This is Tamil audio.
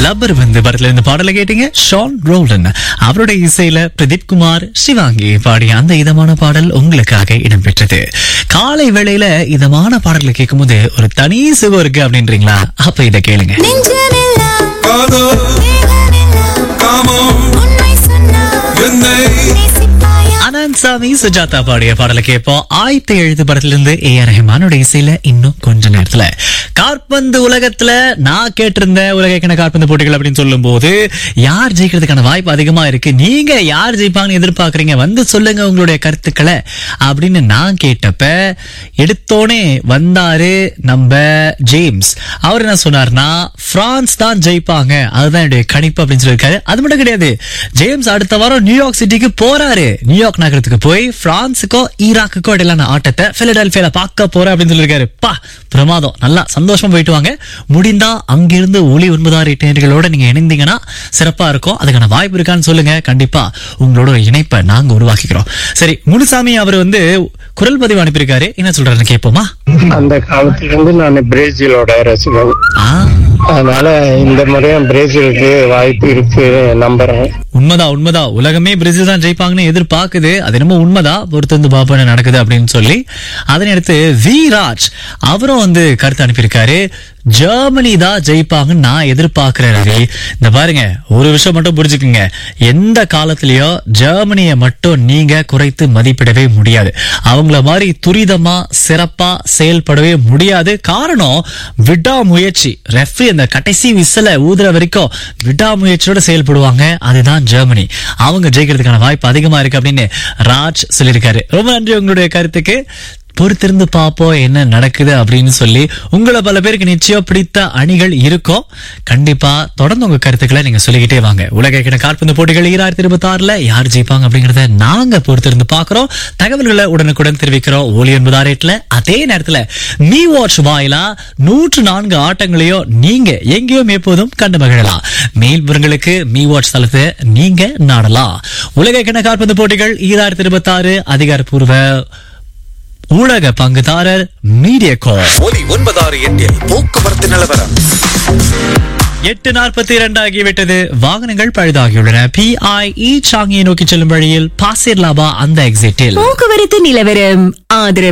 லப்பர் வந்து படத்துல இருந்து பாடலை கேட்டீங்க ஷான் ரோல்டன் அவருடைய இசையில பிரதீப் குமார் சிவாங்கி பாடிய அந்த இதமான பாடல் உங்களுக்காக இடம்பெற்றது காலை வேளையில இதமான பாடல்களை கேட்கும்போது ஒரு தனி சுகம் இருக்கு அப்படின்றீங்களா அப்ப இதை கேளுங்க நெஞ்சமெல்லாம் காதல் மேகமெல்லாம் காமம் உண்மை சொன்னா என்னை நேசிப்பாயா அனந்த் சாமி சுஜாதா பாடிய பாடலை கேட்போம் ஆயத்த எழுத்து படத்துல இருந்து ஏ ஆர் ரஹ்மானோட இசையில இன்னும் கொஞ்ச நேரத்துல காற்பந்து உலகத்துல நான் கேட்டிருந்த உலகக்கிண காற்பந்து போட்டிகள் அப்படின்னு சொல்லும் போது யார் ஜெயிக்கிறதுக்கான வாய்ப்பு அதிகமா இருக்கு நீங்க யார் ஜெயிப்பாங்கன்னு எதிர்பார்க்கறீங்க வந்து சொல்லுங்க உங்களுடைய கருத்துக்களை அப்படின்னு நான் கேட்டப்ப எடுத்தோனே வந்தாரு நம்ம ஜேம்ஸ் அவர் என்ன சொன்னார்னா பிரான்ஸ் தான் ஜெயிப்பாங்க அதுதான் என்னுடைய கணிப்பு அப்படின்னு சொல்லியிருக்காரு அது மட்டும் கிடையாது ஜேம்ஸ் அடுத்த வாரம் நியூயார்க் சிட்டிக்கு போறாரு நியூயார்க் நகரத்துக்கு போய் பிரான்ஸுக்கோ ஈராக்குக்கோ இடையிலான ஆட்டத்தை பிலடெல்பியால பார்க்க போறேன் அப்படின்னு சொல்லியிருக்காரு பா பிரமாதம் நல்லா சந்தோஷமா போயிட்டு வாங்க முடிந்தா அங்கிருந்து ஒளி ஒன்பதாறு நேர்களோட நீங்க இணைந்தீங்கன்னா சிறப்பா இருக்கும் அதுக்கான வாய்ப்பு இருக்கான்னு சொல்லுங்க கண்டிப்பா உங்களோட ஒரு இணைப்பை நாங்க உருவாக்கிக்கிறோம் சரி முனுசாமி அவர் வந்து குரல் பதிவு அனுப்பியிருக்காரு என்ன சொல்றாருன்னு கேட்போமா அந்த காலத்திலிருந்து நான் பிரேசிலோட ரசிகன் ஆ அதனால இந்த முறையும் பிரேசிலுக்கு வாய்ப்பு இருக்கு நம்புறேன் உண்மைதான் உண்மைதான் உலகமே பிரேசில் தான் ஜெயிப்பாங்கன்னு எதிர்பார்க்குது அது என்னமோ உண்மைதான் பொறுத்து வந்து பாப்போம் என்ன நடக்குது அப்படின்னு சொல்லி அதனை அடுத்து வி ராஜ் அவரும் வந்து கருத்து அனுப்பியிருக்காரு ஜெர்மனி தான் ஜெயிப்பாங்கன்னு நான் எதிர்பார்க்கிறேன் ரவி இந்த பாருங்க ஒரு விஷயம் மட்டும் புரிஞ்சுக்குங்க எந்த காலத்திலயோ ஜெர்மனியை மட்டும் நீங்க குறைத்து மதிப்பிடவே முடியாது அவங்கள மாதிரி துரிதமா சிறப்பா செயல்படவே முடியாது காரணம் விடாமுயற்சி ரெஃப்ரி அந்த கடைசி விசில ஊதுற வரைக்கும் விடாமுயற்சியோட செயல்படுவாங்க அதுதான் ஜெர்மனி அவங்க ஜெயிக்கிறதுக்கான வாய்ப்பு அதிகமா இருக்கு அப்படின்னு ராஜ் சொல்லியிருக்காரு ரொம்ப நன்றி உங்களுடைய கருத்துக்கு பொறுத்திருந்து பார்ப்போம் என்ன நடக்குது அப்படின்னு சொல்லி உங்களை பல பேருக்கு நிச்சயம் பிடித்த அணிகள் இருக்கும் கண்டிப்பா தொடர்ந்து உங்க கருத்துக்களை நீங்க சொல்லிக்கிட்டே வாங்க உலக கிண கால்பந்து போட்டிகள் ஈராயிரத்தி இருபத்தி ஆறுல யார் ஜெயிப்பாங்க அப்படிங்கறத நாங்க பொறுத்திருந்து பாக்குறோம் தகவல்களை உடனுக்குடன் தெரிவிக்கிறோம் ஒலி என்பது ரேட்ல அதே நேரத்துல மீ வாட்ச் வாயிலா நூற்று நான்கு ஆட்டங்களையும் நீங்க எங்கேயும் எப்போதும் கண்டு மகிழலாம் மேல்புறங்களுக்கு மீ வாட்ச் தளத்தை நீங்க நாடலாம் உலக கிண கால்பந்து போட்டிகள் ஈராயிரத்தி இருபத்தி ஆறு அதிகாரப்பூர்வ ஊடக பங்குதாரர் மீடியா கால் ஒலி ஒன்பதாறு எட்டில் போக்குவரத்து நிலவரம் எட்டு நாற்பத்தி இரண்டு ஆகிவிட்டது வாகனங்கள் பழுதாகியுள்ளன பிஐஇ சாங்கியை நோக்கி செல்லும் வழியில் பாசிர் லாபா அந்த எக்ஸிட்டில் போக்குவரத்து நிலவரம் ஆதரவு